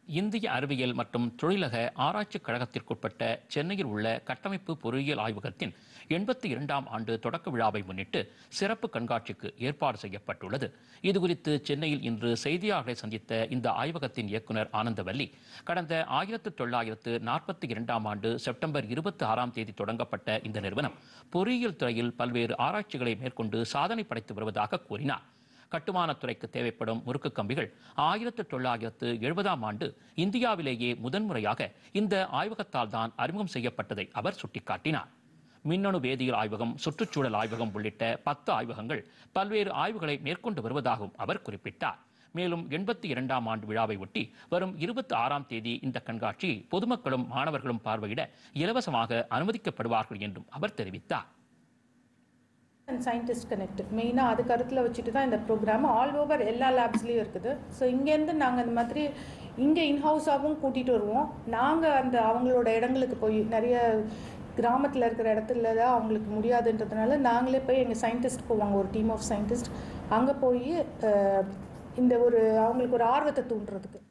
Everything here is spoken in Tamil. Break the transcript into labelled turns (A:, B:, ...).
A: இந்திய அறிவியல் மற்றும் தொழிலக ஆராய்ச்சிக் கழகத்திற்குட்பட்ட சென்னையில் உள்ள கட்டமைப்பு பொறியியல் ஆய்வகத்தின் எண்பத்தி இரண்டாம் ஆண்டு தொடக்க விழாவை முன்னிட்டு சிறப்பு கண்காட்சிக்கு ஏற்பாடு செய்யப்பட்டுள்ளது இதுகுறித்து சென்னையில் இன்று செய்தியாளர்களை சந்தித்த இந்த ஆய்வகத்தின் இயக்குனர் ஆனந்தவல்லி கடந்த ஆயிரத்து தொள்ளாயிரத்து நாற்பத்தி இரண்டாம் ஆண்டு செப்டம்பர் இருபத்தி ஆறாம் தேதி தொடங்கப்பட்ட இந்த நிறுவனம் பொறியியல் துறையில் பல்வேறு ஆராய்ச்சிகளை மேற்கொண்டு சாதனை படைத்து வருவதாக கூறினார் கட்டுமானத்துறைக்கு தேவைப்படும் முறுக்கு கம்பிகள் ஆயிரத்து தொள்ளாயிரத்து எழுபதாம் ஆண்டு இந்தியாவிலேயே முதன்முறையாக இந்த ஆய்வகத்தால் தான் அறிமுகம் செய்யப்பட்டதை அவர் சுட்டிக்காட்டினார் மின்னணு வேதியியல் ஆய்வகம் சுற்றுச்சூழல் ஆய்வகம் உள்ளிட்ட பத்து ஆய்வகங்கள் பல்வேறு ஆய்வுகளை மேற்கொண்டு வருவதாகவும் அவர் குறிப்பிட்டார் மேலும் எண்பத்தி இரண்டாம் ஆண்டு விழாவை ஒட்டி வரும் இருபத்தி ஆறாம் தேதி இந்த கண்காட்சி பொதுமக்களும் மாணவர்களும் பார்வையிட இலவசமாக அனுமதிக்கப்படுவார்கள் என்றும் அவர் தெரிவித்தார்
B: அண்ட் சயின்டிஸ்ட் கனெக்ட் மெயினாக அது கருத்தில் வச்சுட்டு தான் இந்த ப்ரோக்ராம் ஆல் ஓவர் எல்லா லேப்ஸ்லேயும் இருக்குது ஸோ இங்கேருந்து நாங்கள் இந்த மாதிரி இங்கே இன்ஹவுஸாகவும் கூட்டிகிட்டு வருவோம் நாங்கள் அந்த அவங்களோட இடங்களுக்கு போய் நிறைய கிராமத்தில் இருக்கிற இடத்துல தான் அவங்களுக்கு முடியாதுன்றதுனால நாங்களே போய் எங்கள் சயின்டிஸ்ட் போவாங்க ஒரு டீம் ஆஃப் சயின்டிஸ்ட் அங்கே போய் அஹ், இந்த ஒரு அவங்களுக்கு ஒரு ஆர்வத்தை தூண்டுறதுக்கு